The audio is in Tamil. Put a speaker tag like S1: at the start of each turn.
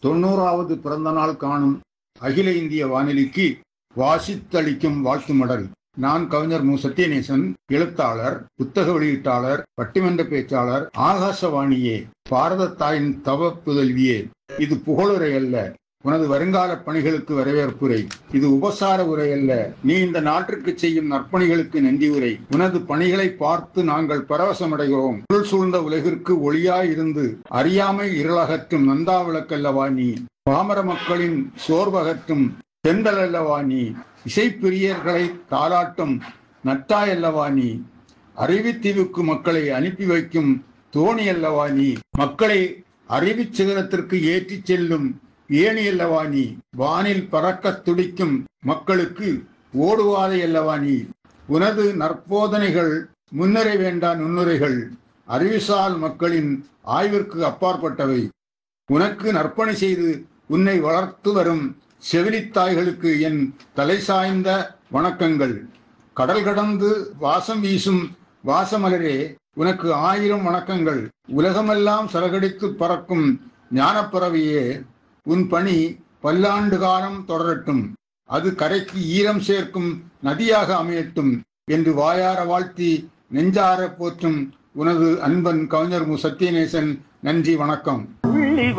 S1: தொண்ணூறாவது பிறந்த நாள் காணும் அகில இந்திய வானொலிக்கு வாசித்தளிக்கும் வாழ்த்து மடல் நான் கவிஞர் மு சத்யநேசன் எழுத்தாளர் புத்தக வெளியீட்டாளர் பட்டிமன்ற பேச்சாளர் ஆகாசவாணியே பாரத தாயின் தவ புதல்வியே இது புகழுரை அல்ல உனது வருங்கால பணிகளுக்கு வரவேற்புரை இது உபசார உரை அல்ல நீ இந்த நாட்டிற்கு செய்யும் நற்பணிகளுக்கு நன்றி உரை உனது பணிகளை பார்த்து நாங்கள் பரவசமடைகிறோம் இருள் சூழ்ந்த உலகிற்கு ஒளியாய் இருந்து அறியாமை இருளகற்றும் நந்தா விளக்கல்லவா நீ பாமர மக்களின் சோர்வகற்றும் தென்றல் அல்லவா நீ இசைப்பிரியர்களை தாளாட்டும் நட்டாய் அல்லவா நீ அறிவித்தீவுக்கு மக்களை அனுப்பி வைக்கும் தோணி அல்லவா நீ மக்களை அறிவிச் சிகரத்திற்கு ஏற்றிச் செல்லும் ஏணி அல்லவா நீ வானில் பறக்கத் துடிக்கும் மக்களுக்கு ஓடுவாதை அல்லவா நீ உனது நற்போதனைகள் முன்னுரை வேண்டா நுண்ணுரைகள் அறிவிசால் மக்களின் ஆய்விற்கு அப்பாற்பட்டவை உனக்கு நற்பணி செய்து உன்னை வளர்த்து வரும் செவிலித்தாய்களுக்கு என் தலை சாய்ந்த வணக்கங்கள் கடல் கடந்து வாசம் வீசும் வாசமலரே உனக்கு ஆயிரம் வணக்கங்கள் உலகமெல்லாம் சரகடித்து பறக்கும் ஞானப்பறவையே உன் பணி பல்லாண்டு காலம் தொடரட்டும் அது கரைக்கு ஈரம் சேர்க்கும் நதியாக அமையட்டும் என்று வாயார வாழ்த்தி நெஞ்சார போற்றும் உனது அன்பன் கவிஞர் மு சத்யநேசன் நன்றி வணக்கம்